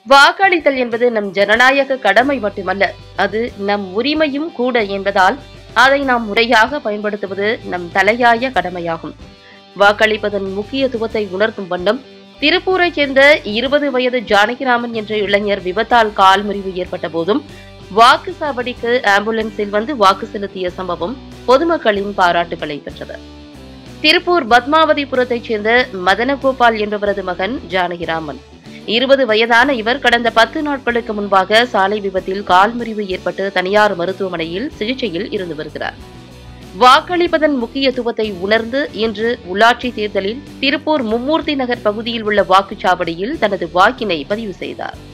வாக்களித்தல் என்பது நம் ஜனநாயக கடமை மட்டுமல்ல அது நம் உரிமையும் கூட என்பதால் அதை நாம் முறையாக பயன்படுத்துவது நம் தலையாய கடமையாகும் வாக்களிப்பதன் முக்கியத்துவத்தை உணர்த்தும் வண்ணம் திருப்பூரைச் சேர்ந்த இருபது வயது ஜானகிராமன் என்ற இளைஞர் விபத்தால் கால் முறிவு ஏற்பட்ட போதும் வாக்கு சாவடிக்கு ஆம்புலன்ஸில் வந்து வாக்கு செலுத்திய சம்பவம் பொதுமக்களின் பாராட்டுகளை பெற்றது திருப்பூர் பத்மாவதிபுரத்தைச் சேர்ந்த மதனகோபால் என்பவரது மகன் ஜானகிராமன் இருபது வயதான இவர் கடந்த பத்து நாட்களுக்கு முன்பாக சாலை விபத்தில் கால் முறிவு ஏற்பட்டு தனியார் மருத்துவமனையில் சிகிச்சையில் இருந்து வருகிறார் வாக்களிப்பதன் முக்கியத்துவத்தை உணர்ந்து இன்று உள்ளாட்சி தேர்தலில் திருப்பூர் மும்மூர்த்தி நகர் பகுதியில் உள்ள வாக்குச்சாவடியில் தனது வாக்கினை பதிவு செய்தார்